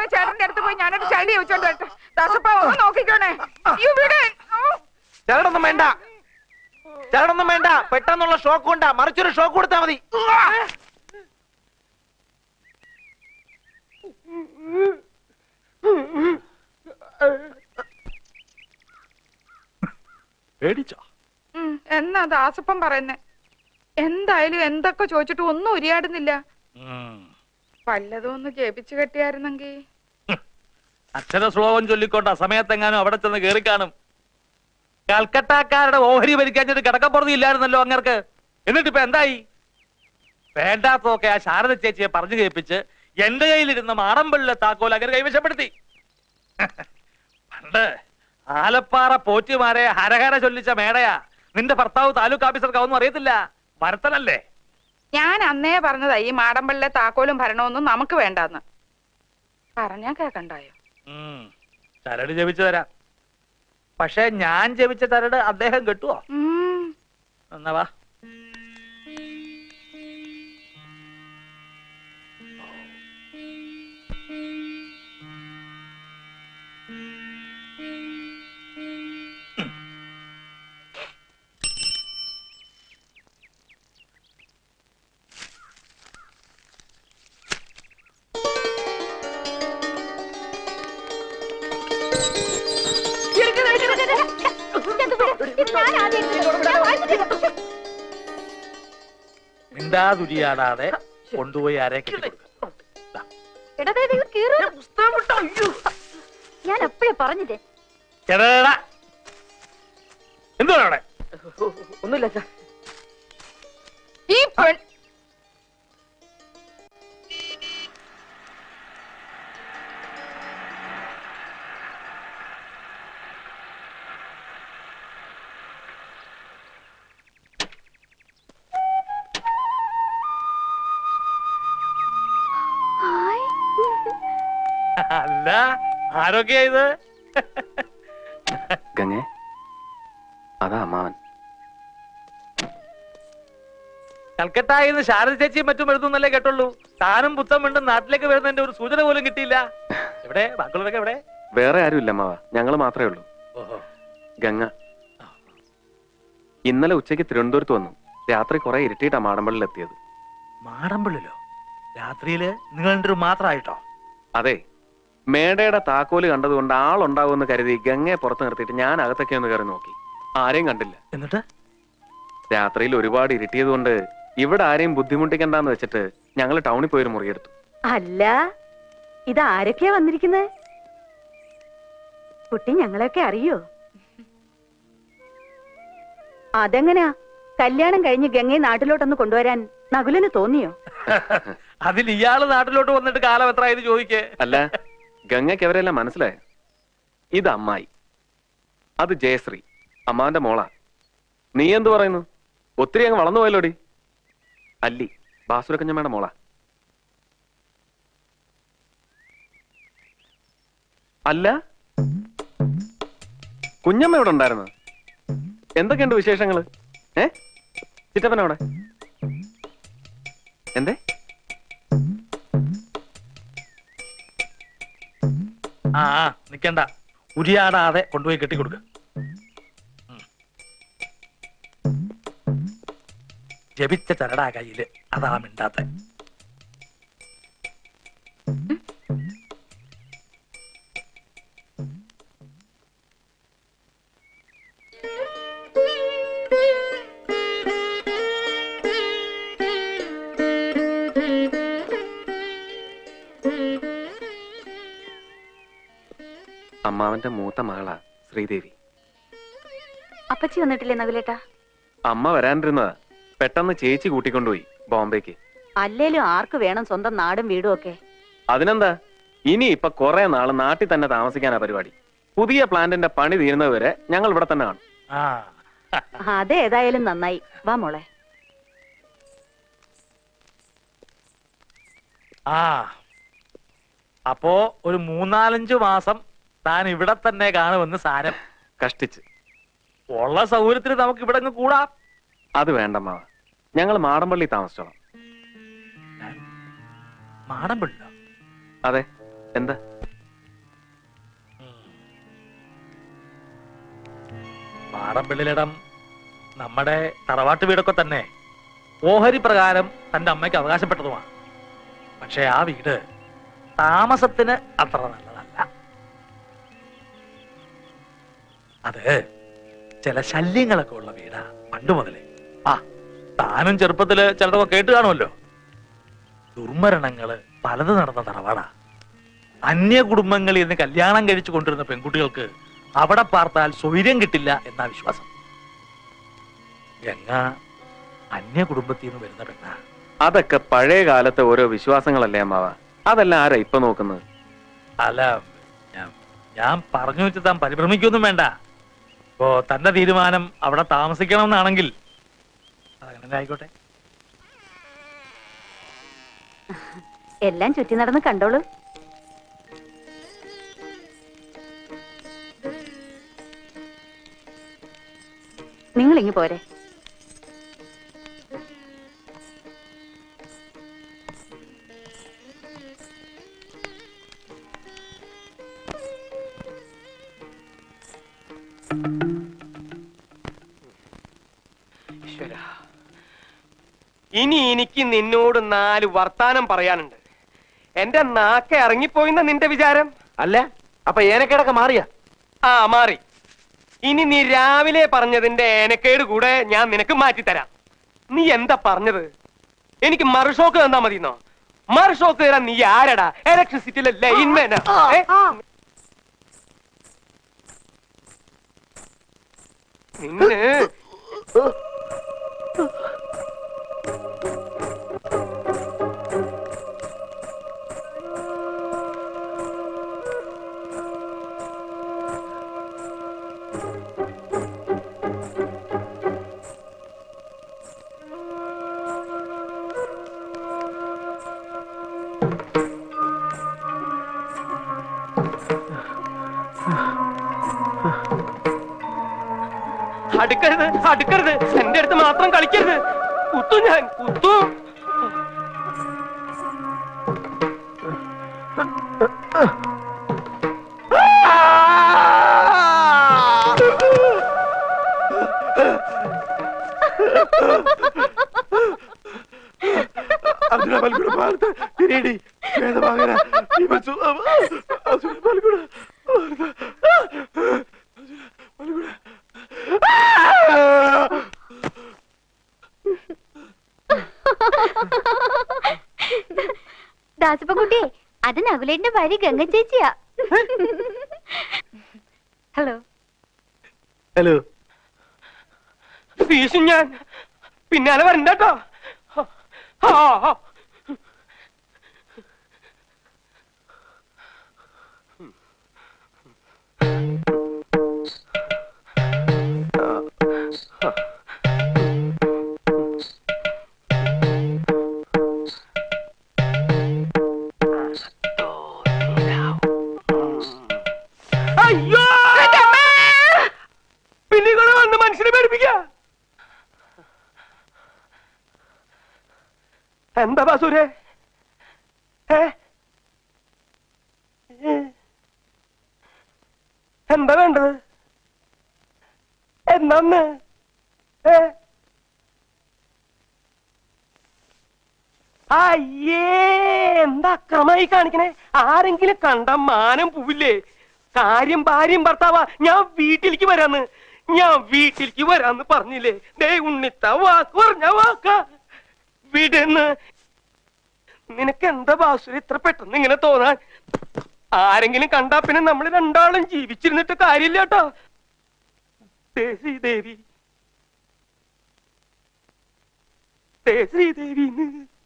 ചേട്ടന്റെ അടുത്ത് പോയി ഞാനൊരു ശൈലി ചോദിച്ചോണ്ട് വരട്ടെ ദാസപ്പ ഒന്ന് നോക്കിക്കോണേ അയ്യോ വീട് ചേട്ടനൊന്നും വേണ്ട ചേട്ടനൊന്നും വേണ്ട പെട്ടെന്നുള്ള ഷോക്ക് കൊണ്ടാ മറിച്ചൊരു ഷോക്ക് കൊടുത്താ മതി പേടിച്ചോ ഉം, എന്നാ ദാസപ്പൻ പറയുന്നേ എന്തായാലും എന്തൊക്കെ ചോദിച്ചിട്ട് ഒന്നും ഉരിയാടുന്നില്ല വല്ലതും ഒന്ന് ജപിച്ചു കെട്ടിയായിരുന്നെങ്കി അക്ഷര ശ്ലോകം ചൊല്ലിക്കൊണ്ട് അസമയത്തെങ്ങാനും അവിടെ ചെന്ന് കേറി കാണും കൽക്കട്ടക്കാരുടെ ഓഹരി ഭരിക്കാഞ്ഞൊരു കിടക്കപ്പുറത്ത് ഇല്ലായിരുന്നല്ലോ അങ്ങർക്ക് എന്നിട്ട് ഇപ്പൊ എന്തായി വേണ്ടാത്തതൊക്കെ ആ ശാരദ ചേച്ചിയെ പറഞ്ഞു കേൾപ്പിച്ച് എന്റെ കയ്യിലിരുന്ന മാടമ്പള്ളിലെ താക്കോൽ അങ്ങനെ കൈവശപ്പെടുത്തി പണ്ട് ആലപ്പാറ പോറ്റിമാരെ ഹരഹര ചൊല്ലിച്ച മേടയാ നിന്റെ ഭർത്താവ് താലൂക്ക് ഓഫീസർക്കാവൊന്നും അറിയത്തില്ല വരത്തനല്ലേ ഞാൻ അന്നേ പറഞ്ഞതാ ഈ മാടമ്പള്ളിലെ താക്കോലും ഭരണമൊന്നും നമുക്ക് വേണ്ടാന്ന് പറഞ്ഞാ കേക്കണ്ടായോ ഉം. ചരട് ജപിച്ചു തരാം പക്ഷെ ഞാൻ ജപിച്ച ചരട് അദ്ദേഹം കെട്ടുവോ ഉം, എന്നാ വാ മിണ്ടാതുരിയാടാതെ കൊണ്ടുപോയി ആരെ കെട്ടിക്കൊടുക്ക ഞാൻ അപ്പഴേ പറഞ്ഞില്ലേ എടാ എന്തുവാ അവിടെ ഒന്നുമില്ല സാർ ഈ പെൺ ഹായ് അല്ല ആരൊക്കെയാ ഇത് ഗംഗേ അതാ അമ്മാവൻ കൽക്കട്ടായിന്ന് ശാരദ ചേച്ചിയും മറ്റും എഴുതുന്നല്ലേ കേട്ടുള്ളൂ താനും പുത്തം വീണ്ടും നാട്ടിലേക്ക് വരുന്നതിന്റെ ഒരു സൂചന പോലും കിട്ടിയില്ല എവിടെ ബാക്കിയുള്ളവരൊക്കെ എവിടെ വേറെ ആരുമില്ല അമ്മാവ ഞങ്ങൾ മാത്രമേ ഉള്ളൂ ഗംഗ ഇന്നലെ ഉച്ചയ്ക്ക് തിരുവനന്തപുരത്ത് വന്നു രാത്രി കുറെ ഇരുട്ടിയിട്ടാ മാടമ്പള്ളിൽ എത്തിയത് മാടമ്പിള്ളിലോ രാത്രിയില് നിങ്ങൾ രണ്ടുപേരും മാത്രമായിട്ടോ അതെ മേടയുടെ താക്കോല് കണ്ടതുകൊണ്ട് ആളുണ്ടാവുമെന്ന് കരുതി ഗംഗയെ പുറത്ത് നിർത്തിയിട്ട് ഞാൻ അകത്തൊക്കെ ഒന്ന് കയറി നോക്കി ആരെയും കണ്ടില്ല എന്നിട്ട് രാത്രിയിൽ ഒരുപാട് ഇരുട്ടിയത് കൊണ്ട് ഇവിടെ ആരെയും ബുദ്ധിമുട്ടിക്കണ്ടെന്ന് വെച്ചിട്ട് ഞങ്ങൾ ടൗണിൽ പോയൊരു മുറിയെടുത്തു അല്ല ഇത് ആരൊക്കെയാ വന്നിരിക്കുന്നത് കുട്ടി ഞങ്ങളെയൊക്കെ അറിയോ അതെങ്ങനെയാ കല്യാണം കഴിഞ്ഞ് ഗംഗയെ നാട്ടിലോട്ടൊന്ന് കൊണ്ടുവരാൻ നകുലിന് തോന്നിയോ അതിൽ ഇയാള് നാട്ടിലോട്ട് വന്നിട്ട് കാലം എത്ര ആയത് ചോദിക്കേ അല്ല ഗംഗയ്ക്ക് അവരെല്ലാം മനസ്സിലായ ഇത് അമ്മായി അത് ജയശ്രീ അമ്മാവന്റെ മോളാ നീ എന്തു പറയുന്നു ഒത്തിരി അങ്ങ് വളർന്നു പോയല്ലോടി അല്ലി ബാസുരക്കഞ്ഞമ്മയുടെ മോളാ അല്ല കുഞ്ഞമ്മ ഇവിടെ ഉണ്ടായിരുന്നു എന്തൊക്കെയുണ്ട് വിശേഷങ്ങള് ഏ ചിറ്റപ്പനവിടെ എന്തേ ആ ആ, നിക്കണ്ട ഉരിയാടാതെ കൊണ്ടുപോയി കെട്ടിക്കൊടുക്ക ഉം. ജപിച്ച ചരടാ കയ്യില് അതാ മിണ്ടാത്ത അമ്മാവന്റെ മൂത്ത മകളാ ശ്രീദേവി അപ്പച്ചി വന്നിട്ടില്ലേ നകുലേട്ടാ അമ്മ വരാനിരുന്നതാ പെട്ടെന്ന് ചേച്ചി കൂട്ടിക്കൊണ്ടുപോയി ബോംബെക്ക് അല്ലേലും ആർക്ക് വേണം സ്വന്തം നാടും വീടും ഒക്കെ അതിനെന്താ ഇനി ഇപ്പൊ കുറെ നാള് നാട്ടിൽ തന്നെ താമസിക്കാനാ പരിപാടി പുതിയ പ്ലാന്റിന്റെ പണി തീരുന്നതുവരെ ഞങ്ങൾ ഇവിടെ തന്നെ കാണും ആ അതേതായാലും നന്നായി വാ മോളെ ആ അപ്പോ ഒരു മൂന്നാലഞ്ചു മാസം താൻ ഇവിടെ തന്നെ കാണുമെന്ന് സാരം കഷ്ടിച്ച് ഉള്ള സൗകര്യത്തിന് നമുക്ക് ഇവിടെ അങ്ങ് കൂടാം അത് വേണ്ടമ്മാവ ഞങ്ങൾ മാടമ്പള്ളി താമസിച്ചോളാം മാടമ്പിള്ളോ അതെ എന്താ മാടമ്പിള്ളിലിടം നമ്മുടെ തറവാട്ട് വീടൊക്കെ തന്നെ ഓഹരി പ്രകാരം തന്റെ അമ്മയ്ക്ക് അവകാശപ്പെട്ടതുമാണ് പക്ഷെ ആ വീട് താമസത്തിന് അത്ര നല്ലതല്ല അത് ചില ശല്യങ്ങളൊക്കെ ഉള്ള വീടാ പണ്ട് മുതലേ ആ താനും ചെറുപ്പത്തില് ചിലതൊക്കെ കേട്ട് കാണുമല്ലോ ദുർമരണങ്ങള് പലത് നടന്ന തറവാടാ അന്യ കുടുംബങ്ങളിൽ നിന്ന് കല്യാണം കഴിച്ചു കൊണ്ടിരുന്ന പെൺകുട്ടികൾക്ക് അവിടെ പാർത്താൽ സ്വൈര്യം കിട്ടില്ല എന്നാ വിശ്വാസം ഗംഗ അന്യ കുടുംബത്തിൽ നിന്ന് വരുന്ന പെണ്ണ അതൊക്കെ പഴയ കാലത്തെ ഓരോ വിശ്വാസങ്ങളല്ലേ അമ്മാവ അതെല്ലാം ആരാ ഇപ്പൊ നോക്കുന്നത് അല്ല ഞാൻ ഞാൻ പറഞ്ഞു വെച്ച് താൻ പരിഭ്രമിക്കൊന്നും വേണ്ട ഇപ്പോ തന്റെ തീരുമാനം അവിടെ താമസിക്കണം എന്നാണെങ്കിൽ അതങ്ങനെ ആയിക്കോട്ടെ എല്ലാം ചുറ്റി നടന്ന് കണ്ടോളൂ നിങ്ങൾ ഇങ്ങ് പോരെ ഈശ്വരാ. ഇനി എനിക്ക് നിന്നോട് നാല് വർത്താനം പറയാനുണ്ട് എന്റെ നാക്കെ ഇറങ്ങിപ്പോയിന്ന നിന്റെ വിചാരം അല്ല അപ്പൊ ഏനക്കേടൊക്കെ മാറിയ ആ മാറി ഇനി നീ രാവിലെ പറഞ്ഞതിന്റെ ഏനക്കേട് കൂടെ ഞാൻ നിനക്ക് മാറ്റിത്തരാം നീ എന്താ പറഞ്ഞത് എനിക്ക് മറുഷോക്ക് തന്നാ മതിന്നോ മറുഷോക്ക് തരാൻ നീ ആരടാ ഇലക്ട്രിസിറ്റിയിലെ ലൈൻമാനാ ഏ? നിന്നെ അടുക്കരുത് അടുക്കരുത് എന്റെ അടുത്ത് മാത്രം കളിക്കരുത് കുത്തു ഞാൻ കുത്തു അർജുന പൽക്കുട ഭാരത കിരീടി വേദവാഹന ഭീമസു അസുര പൽക്കുട ദാസപ്പൻകുട്ടി അത് നകുലേന്റെ ഭാര്യ ഗംഗ ചേച്ചിയാ ഹലോ ഹലോ വീശും ഞാൻ പിന്നാലെ വരണ്ടോ ആ ആ. അയ്യോ പിന്നെ കൂടെ വന്ന് മനുഷ്യനെ പേടിപ്പിക്ക എന്താ ബാസൂരെ ഏ ഏ? എന്താ വേണ്ടത് എന്നാന്ന് ഏ അയ്യേ എന്താ അക്രമായി കാണിക്കണേ ആരെങ്കിലും കണ്ട മാനം പോവില്ലേ കാര്യം ഭാര്യയും ഭർത്താവാ ഞാൻ വീട്ടിലേക്ക് വരാന്ന് ഞാൻ വീട്ടിലേക്ക് വരാന്ന് പറഞ്ഞില്ലേ ദേ ഉണ്ണിത്ത വാക്ക് പറഞ്ഞ വാക്ക വിടുന്ന് നിനക്ക് എന്താ ബാസുര ഇത്ര പെട്ടെന്ന് ഇങ്ങനെ തോന്നാൻ ആരെങ്കിലും കണ്ടാ പിന്നെ നമ്മൾ രണ്ടാളും ജീവിച്ചിരുന്നിട്ട് കാര്യമില്ല കേട്ടോ ദേ ശ്രീദേവി ദേ ശ്രീദേവി